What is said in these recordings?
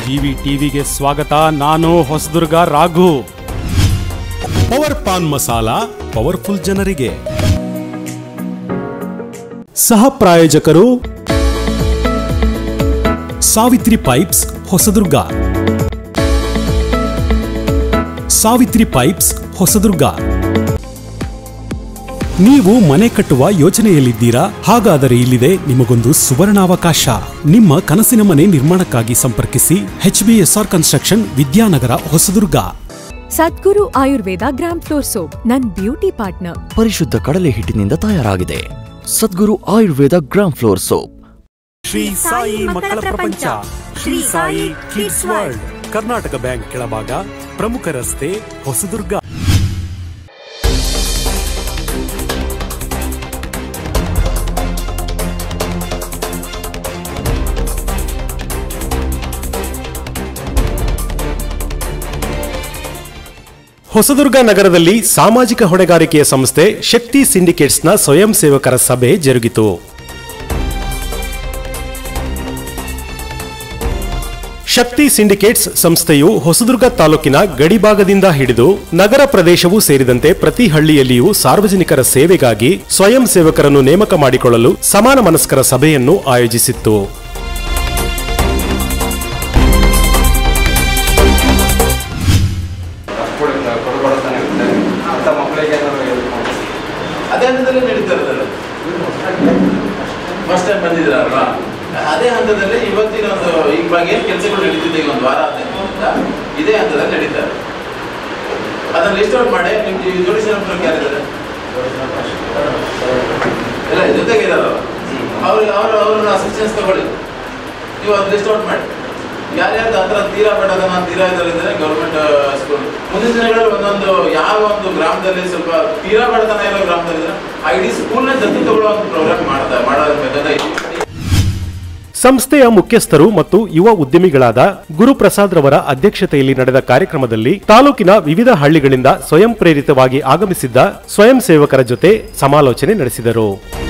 GV ಟಿವಿಗೆ ಸ್ವಾಗತ ನಾನು ಹೊಸದುರ್ಗ ರಾಘು ಪವರ್ ಪಾನ್ ಮಸಾಲ ಪವರ್ಫುಲ್ ಜನರಿಗೆ ಸಹ ಪ್ರಾಯೋಜಕರು ಸಾವಿತ್ರಿ ಪೈಪ್ಸ್ ಹೊಸದುರ್ಗ ಸಾವಿತ್ರಿ ಪೈಪ್ಸ್ ಹೊಸದುರ್ಗ ನೀವು ಮನೆ ಕಟ್ಟುವ ಯೋಚನೆಯಲ್ಲಿದ್ದೀರಾ ಹಾಗಾದರೆ ಇಲ್ಲಿದೆ ನಿಮಗೊಂದು ಸುವರ್ಣಾವಕಾಶ ನಿಮ್ಮ ಕನಸಿನ ಮನೆ ನಿರ್ಮಾಣಕ್ಕಾಗಿ ಸಂಪರ್ಕಿಸಿ H B S R construction Vidyanagar Hosadurga Sadguru Ayurveda gram flour soap ನನ್ ಬ್ಯೂಟಿ ಪಾರ್ಟ್ನರ್ ಪರಿಶುದ್ಧ ಕಡಲೆ ಹಿಟ್ಟಿನಿಂದ ತಯಾರಾಗಿದೆ Sadguru Ayurveda gram flour soap Shri Sai ಮಕ್ಕಳ ಪ್ರಪಂಚ Shri Sai kids world Karnataka bank ಕೆಳಭಾಗ ಪ್ರಮುಖ ರಸ್ತೆ ಹೊಸದುರ್ಗ ಹೊಸದುರ್ಗ ನಗರದಲ್ಲಿ ಸಾಮಾಜಿಕ ಹೊಣೆಗಾರಿಕೆಯ ಸಂಸ್ಥೆ ಶಕ್ತಿ ಸಿಂಡಿಕೇಟ್ಸ್ನ ಸ್ವಯಂ ಸೇವಕರ ಸಭೆ ಜರುಗಿತು ಶಕ್ತಿ ಸಿಂಡಿಕೇಟ್ಸ್ ಸಂಸ್ಥೆಯು ಹೊಸದುರ್ಗ ತಾಲೂಕಿನ ಗಡಿಭಾಗದಿಂದ ಹಿಡಿದು ನಗರ ಪ್ರದೇಶವೂ ಸೇರಿದಂತೆ ಪ್ರತಿ ಹಳ್ಳಿಯಲ್ಲಿಯೂ ಸಾರ್ವಜನಿಕರ ಸೇವೆಗಾಗಿ ಸ್ವಯಂ ಸೇವಕರನ್ನು ನೇಮಕ ಮಾಡಿಕೊಳ್ಳಲು ಸಮಾನ ಮನಸ್ಕರ ಸಭೆಯನ್ನು ಆಯೋಜಿಸಿತ್ತು ಕೊಡುತ್ತಾ ಕೊಡಬಾರ್ದಾನೆ ಇರುತ್ತೆ ಅಂತ ಮಕ್ಕಳಿಗೆ ಏನಾದ್ರು ಹೇಳ್ಕೊಂಡು ಅದೇ ಹಂತದಲ್ಲಿ ನಡೀತಾ ಇರೋದಲ್ಲ ಫಸ್ಟ್ ಟೈಮ್ ಬಂದಿದ್ದೀರಲ್ವಾ ಅದೇ ಹಂತದಲ್ಲಿ ಇವತ್ತಿನ ಒಂದು ಈಗ ಬಗ್ಗೆ ಏನು ಕೆಲಸಗಳು ನಡೀತಿದೆ ಈಗ ಒಂದು ವಾರ ಆದ್ರಿಂದ ಇದೇ ಹಂತದಲ್ಲಿ ನಡೀತಾ ಇದೆ ಅದನ್ನ ಲಿಸ್ಟ್ ಔಟ್ ಮಾಡಿ ನಿಮ್ಗೆ ಜೋಡಿಸಿ ನಂಬರ್ ಯಾರಿದ್ದಾರೆ ಇಲ್ಲ ಜೊತೆಗೆ ಇದಾರಲ್ಲ ಅವ್ರಿಗೆ ಅವರು ಅವ್ರನ್ನ ಅಸಿಸ್ಟೆನ್ಸ್ ತಗೊಳ್ಳಿ ನೀವು ಅದು ಲಿಸ್ಟ್ ಔಟ್ ಮಾಡಿ ಯಾರ್ಯಾರ್ದು ಹತ್ರ ತೀರಾ ಬಡತನ ತೀರಾ ಇದರಿದ್ದಾರೆ ಗೌರ್ಮೆಂಟ್ ಸ್ಕೂಲ್ ಮುಂದಿನ ದಿನಗಳಲ್ಲಿ ಒಂದೊಂದು ಯಾವ ಒಂದು ಗ್ರಾಮದಲ್ಲಿ ಸ್ವಲ್ಪ ತೀರಾ ಬಡತನ ಇರೋ ಗ್ರಾಮದಲ್ಲಿ ಆ ಇಡೀ ಸ್ಕೂಲ್ನ ದತ್ತು ತಗೊಳ್ಳೋ ಒಂದು ಪ್ರೋಗ್ರಾಮ್ ಮಾಡ್ತಾ ಮಾಡಬೇಕಂತ ಸಂಸ್ಥೆಯ ಮುಖ್ಯಸ್ಥರು ಮತ್ತು ಯುವ ಉದ್ಯಮಿಗಳಾದ ಗುರುಪ್ರಸಾದ್ ರವರ ಅಧ್ಯಕ್ಷತೆಯಲ್ಲಿ ನಡೆದ ಕಾರ್ಯಕ್ರಮದಲ್ಲಿ ತಾಲೂಕಿನ ವಿವಿಧ ಹಳ್ಳಿಗಳಿಂದ ಸ್ವಯಂ ಪ್ರೇರಿತವಾಗಿ ಆಗಮಿಸಿದ್ದ ಸ್ವಯಂ ಸೇವಕರ ಜೊತೆ ಸಮಾಲೋಚನೆ ನಡೆಸಿದರು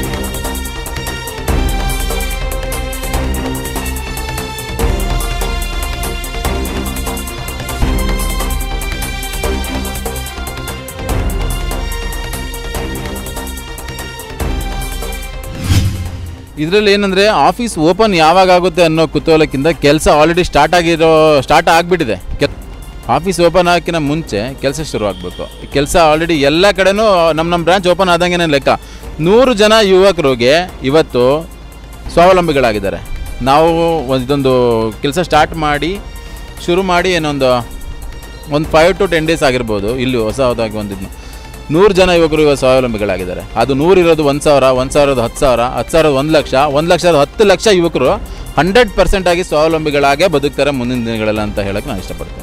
ಇದರಲ್ಲಿ ಏನಂದರೆ ಆಫೀಸ್ ಓಪನ್ ಯಾವಾಗ ಆಗುತ್ತೆ ಅನ್ನೋ ಕುತೂಹಲಕ್ಕಿಂತ ಕೆಲಸ ಆಲ್ರೆಡಿ ಸ್ಟಾರ್ಟ್ ಆಗಿರೋ ಸ್ಟಾರ್ಟ್ ಆಗಿಬಿಟ್ಟಿದೆ ಕೆ ಆಫೀಸ್ ಓಪನ್ ಹಾಕಿನ ಮುಂಚೆ ಕೆಲಸ ಶುರು ಆಗಬೇಕು ಕೆಲಸ ಆಲ್ರೆಡಿ ಎಲ್ಲ ಕಡೆನೂ ನಮ್ಮ ನಮ್ಮ ಬ್ರಾಂಚ್ ಓಪನ್ ಆದಂಗೆ ಲೆಕ್ಕ ನೂರು ಜನ ಯುವಕರಿಗೆ ಇವತ್ತು ಸ್ವಾವಲಂಬಿಗಳಾಗಿದ್ದಾರೆ ನಾವು ಒಂದ್- ಇದೊಂದು ಕೆಲಸ ಸ್ಟಾರ್ಟ್ ಮಾಡಿ ಶುರು ಮಾಡಿ ಏನೊಂದು ಒಂದು ಫೈವ್ ಟು ಟೆನ್ ಡೇಸ್ ಆಗಿರ್ಬೋದು ಇಲ್ಲಿ ಹೊಸದಾಗಿ ಒಂದಿದ್ನು ನೂರು ಜನ ಯುವಕರು ಇವಾಗ ಸ್ವಾವಲಂಬಿಗಳಾಗಿದ್ದಾರೆ ಅದು ನೂರು ಇರೋದು ಒಂದು ಸಾವಿರ ಒಂದು ಸಾವಿರದ ಹತ್ತು ಸಾವಿರ ಹತ್ತು ಸಾವಿರದ ಒಂದು ಲಕ್ಷ ಒಂದು ಲಕ್ಷದ ಹತ್ತು ಲಕ್ಷ ಯುವಕರು ಹಂಡ್ರೆಡ್ ಪರ್ಸೆಂಟ್ ಆಗಿ ಸ್ವಾವಲಂಬಿಗಳಾಗೇ ಬದುಕ್ತಾರೆ ಮುಂದಿನ ದಿನಗಳಲ್ಲಿ ಅಂತ ಹೇಳಕ್ಕೆ ನಾನು ಇಷ್ಟಪಡ್ತೇನೆ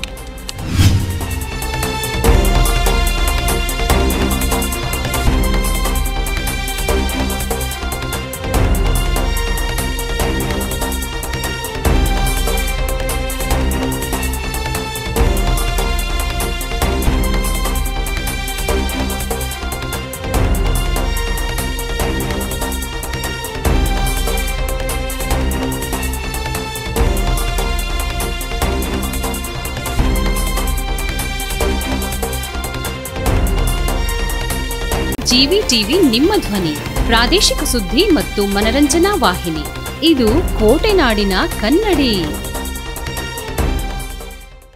ಜಿವಿ ಟಿವಿ ನಿಮ್ಮ ಧ್ವನಿ ಪ್ರಾದೇಶಿಕ ಸುದ್ದಿ ಮತ್ತು ಮನರಂಜನಾ ವಾಹಿನಿ ಇದು ಕೋಟೆನಾಡಿನ ಕನ್ನಡಿ